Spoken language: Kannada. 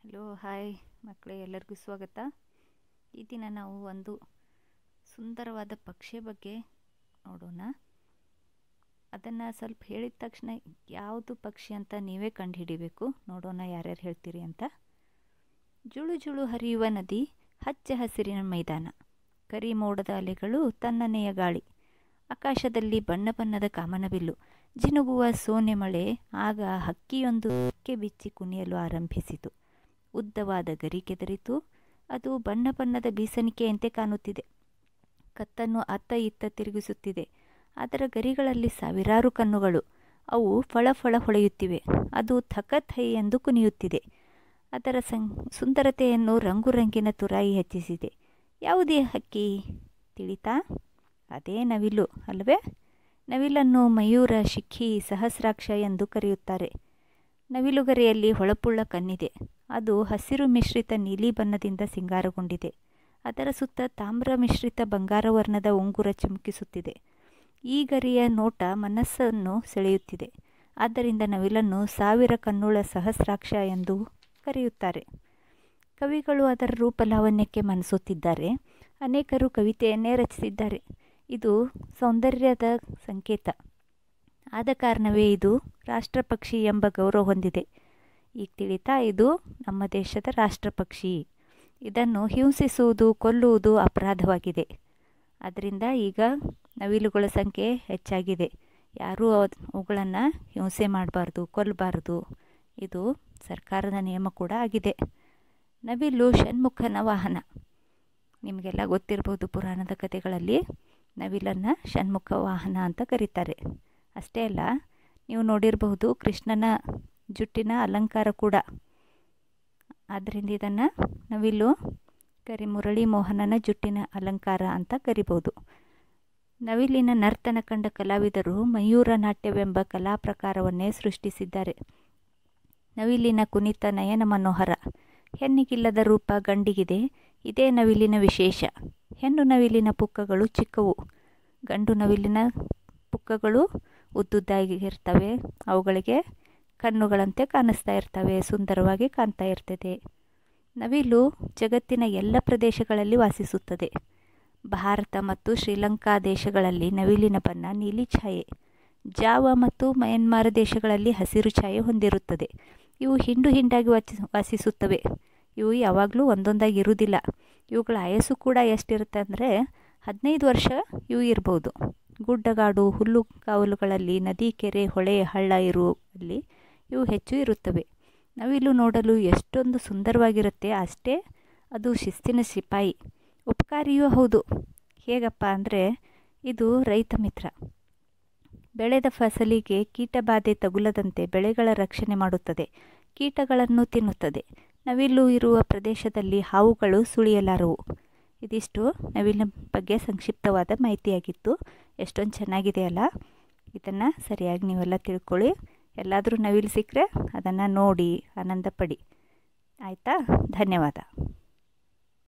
ಹಲೋ ಹಾಯ್ ಮಕ್ಕಳೇ ಎಲ್ಲರಿಗೂ ಸ್ವಾಗತ ಈ ದಿನ ನಾವು ಒಂದು ಸುಂದರವಾದ ಪಕ್ಷಿಯ ಬಗ್ಗೆ ನೋಡೋಣ ಅದನ್ನು ಸ್ವಲ್ಪ ಹೇಳಿದ ತಕ್ಷಣ ಯಾವುದು ಪಕ್ಷಿ ಅಂತ ನೀವೇ ಕಂಡುಹಿಡಿಬೇಕು ನೋಡೋಣ ಯಾರ್ಯಾರು ಹೇಳ್ತೀರಿ ಅಂತ ಜುಳು ಜುಳು ಹರಿಯುವ ನದಿ ಹಚ್ಚ ಹಸಿರಿನ ಮೈದಾನ ಕರಿ ಮೋಡದ ಅಲೆಗಳು ತಣ್ಣನೆಯ ಗಾಳಿ ಆಕಾಶದಲ್ಲಿ ಬಣ್ಣ ಬಣ್ಣದ ಕಾಮನಬಿಲ್ಲು ಜಿನುಗುವ ಸೋನೆ ಮಳೆ ಆಗ ಹಕ್ಕಿಯೊಂದು ರೆಕ್ಕೆ ಬಿಚ್ಚಿ ಕುಣಿಯಲು ಆರಂಭಿಸಿತು ಉದ್ದವಾದ ಗರಿ ಕೆದರಿತು ಅದು ಬಣ್ಣ ಬಣ್ಣದ ಬೀಸಣಿಕೆಯಂತೆ ಕಾಣುತ್ತಿದೆ ಕತ್ತನ್ನು ಅತ್ತ ಇತ್ತ ತಿರುಗಿಸುತ್ತಿದೆ ಅದರ ಗರಿಗಳಲ್ಲಿ ಸಾವಿರಾರು ಕಣ್ಣುಗಳು ಅವು ಫಳ ಫಳ ಹೊಳೆಯುತ್ತಿವೆ ಅದು ಥಕತ್ ಹೈ ಎಂದು ಕುಣಿಯುತ್ತಿದೆ ಅದರ ಸಂ ಸುಂದರತೆಯನ್ನು ರಂಗುರಂಗಿನ ತುರಾಯಿ ಹೆಚ್ಚಿಸಿದೆ ಯಾವುದೇ ಹಕ್ಕಿ ತಿಳಿತಾ ಅದೇ ನವಿಲು ಅಲ್ವೇ ನವಿಲನ್ನು ಮಯೂರ ಶಿಖಿ ಸಹಸ್ರಾಕ್ಷ ಎಂದು ಕರೆಯುತ್ತಾರೆ ನವಿಲುಗರೆಯಲ್ಲಿ ಹೊಳಪುಳ್ಳ ಕಣ್ಣಿದೆ ಅದು ಹಸಿರು ಮಿಶ್ರಿತ ನೀಲಿ ಬಣ್ಣದಿಂದ ಸಿಂಗಾರಗೊಂಡಿದೆ ಅದರ ಸುತ್ತ ತಾಮ್ರ ಮಿಶ್ರಿತ ಬಂಗಾರ ವರ್ಣದ ಉಂಗುರ ಚಿಮುಕಿಸುತ್ತಿದೆ ಈ ಗರಿಯ ನೋಟ ಮನಸ್ಸನ್ನು ಸೆಳೆಯುತ್ತಿದೆ ಆದ್ದರಿಂದ ನವಿಲನ್ನು ಸಾವಿರ ಕಣ್ಣುಳ ಸಹಸ್ರಾಕ್ಷ ಎಂದು ಕರೆಯುತ್ತಾರೆ ಕವಿಗಳು ಅದರ ರೂಪಲಾವಣ್ಯಕ್ಕೆ ಮನಸೋತಿದ್ದಾರೆ ಅನೇಕರು ಕವಿತೆಯನ್ನೇ ರಚಿಸಿದ್ದಾರೆ ಇದು ಸೌಂದರ್ಯದ ಸಂಕೇತ ಆದ ಕಾರಣವೇ ಇದು ರಾಷ್ಟ್ರ ಪಕ್ಷಿ ಎಂಬ ಗೌರವ ಹೊಂದಿದೆ ಈಗ ತಿಳಿತಾ ಇದು ನಮ್ಮ ದೇಶದ ರಾಷ್ಟ್ರ ಪಕ್ಷಿ ಇದನ್ನು ಹಿಂಸಿಸುವುದು ಕೊಲ್ಲುವುದು ಅಪರಾಧವಾಗಿದೆ ಅದರಿಂದ ಈಗ ನವಿಲುಗಳ ಸಂಖ್ಯೆ ಹೆಚ್ಚಾಗಿದೆ ಯಾರೂ ಅವುಗಳನ್ನು ಹಿಂಸೆ ಮಾಡಬಾರ್ದು ಕೊಲ್ಲಬಾರ್ದು ಇದು ಸರ್ಕಾರದ ನಿಯಮ ಕೂಡ ಆಗಿದೆ ನವಿಲು ಷಣ್ಮುಖನ ವಾಹನ ನಿಮಗೆಲ್ಲ ಗೊತ್ತಿರ್ಬೋದು ಪುರಾಣದ ಕಥೆಗಳಲ್ಲಿ ನವಿಲನ್ನು ಷಣ್ಮುಖ ವಾಹನ ಅಂತ ಕರೀತಾರೆ ಅಷ್ಟೇ ಅಲ್ಲ ನೀವು ನೋಡಿರಬಹುದು ಕೃಷ್ಣನ ಜುಟ್ಟಿನ ಅಲಂಕಾರ ಕೂಡ ಆದ್ದರಿಂದ ಇದನ್ನು ನವಿಲು ಕರಿ ಮುರಳಿ ಮೋಹನನ ಜುಟ್ಟಿನ ಅಲಂಕಾರ ಅಂತ ಕರಿಬೋದು ನವಿಲಿನ ನರ್ತನ ಕಂಡ ಕಲಾವಿದರು ಮಯೂರ ನಾಟ್ಯವೆಂಬ ಕಲಾ ಪ್ರಕಾರವನ್ನೇ ಸೃಷ್ಟಿಸಿದ್ದಾರೆ ನವಿಲಿನ ಕುಣಿತ ನಯನ ಮನೋಹರ ಹೆಣ್ಣಿಗಿಲ್ಲದ ರೂಪ ಗಂಡಿಗಿದೆ ಇದೇ ನವಿಲಿನ ವಿಶೇಷ ಹೆಣ್ಣು ನವಿಲಿನ ಪುಕ್ಕಗಳು ಚಿಕ್ಕವು ಗಂಡು ನವಿಲಿನ ಪುಕ್ಕಗಳು ಉದ್ದುದ್ದಾಗಿರ್ತವೆ ಅವುಗಳಿಗೆ ಕಣ್ಣುಗಳಂತೆ ಕಾಣಿಸ್ತಾ ಇರ್ತವೆ ಸುಂದರವಾಗಿ ಕಾಣ್ತಾ ಇರ್ತದೆ ನವಿಲು ಜಗತ್ತಿನ ಎಲ್ಲ ಪ್ರದೇಶಗಳಲ್ಲಿ ವಾಸಿಸುತ್ತದೆ ಭಾರತ ಮತ್ತು ಶ್ರೀಲಂಕಾ ದೇಶಗಳಲ್ಲಿ ನವಿಲಿನ ಬಣ್ಣ ನೀಲಿ ಛಾಯೆ ಜಾವ ಮತ್ತು ಮಯನ್ಮಾರ್ ದೇಶಗಳಲ್ಲಿ ಹಸಿರು ಛಾಯೆ ಹೊಂದಿರುತ್ತದೆ ಇವು ಹಿಂಡು ಹಿಂಡಾಗಿ ವಾಚಿ ವಾಸಿಸುತ್ತವೆ ಇವು ಯಾವಾಗಲೂ ಒಂದೊಂದಾಗಿ ಇರುವುದಿಲ್ಲ ಇವುಗಳ ಆಯಸ್ಸು ಕೂಡ ಎಷ್ಟಿರುತ್ತೆ ಅಂದರೆ ಹದಿನೈದು ವರ್ಷ ಇವು ಇರ್ಬೋದು ಗುಡ್ಡಗಾಡು ಹುಲ್ಲು ಕಾವಲುಗಳಲ್ಲಿ ನದಿ ಕೆರೆ ಹೊಳೆ ಹಳ್ಳ ಇರುವಲ್ಲಿ ಇವು ಹೆಚ್ಚು ಇರುತ್ತವೆ ನವಿಲು ನೋಡಲು ಎಷ್ಟೊಂದು ಸುಂದರವಾಗಿರುತ್ತೆ ಅಷ್ಟೇ ಅದು ಶಿಸ್ತಿನ ಸಿಪಾಯಿ ಉಪಕಾರಿಯೂ ಹೌದು ಹೇಗಪ್ಪ ಅಂದರೆ ಇದು ರೈತ ಮಿತ್ರ ಬೆಳೆದ ಫಸಲಿಗೆ ಕೀಟಬಾಧೆ ತಗುಲದಂತೆ ಬೆಳೆಗಳ ರಕ್ಷಣೆ ಮಾಡುತ್ತದೆ ಕೀಟಗಳನ್ನು ತಿನ್ನುತ್ತದೆ ನವಿಲು ಇರುವ ಪ್ರದೇಶದಲ್ಲಿ ಹಾವುಗಳು ಸುಳಿಯಲಾರವು ಇದಿಷ್ಟು ನವಿಲಿನ ಬಗ್ಗೆ ಸಂಕ್ಷಿಪ್ತವಾದ ಮಾಹಿತಿಯಾಗಿತ್ತು ಎಷ್ಟೊಂದು ಚೆನ್ನಾಗಿದೆ ಅಲ್ಲ ಇದನ್ನು ಸರಿಯಾಗಿ ನೀವೆಲ್ಲ ತಿಳ್ಕೊಳ್ಳಿ ಎಲ್ಲಾದರೂ ನವಿಲು ಸಿಕ್ಕರೆ ಅದನ್ನು ನೋಡಿ ಆನಂದ ಪಡಿ ಆಯಿತಾ ಧನ್ಯವಾದ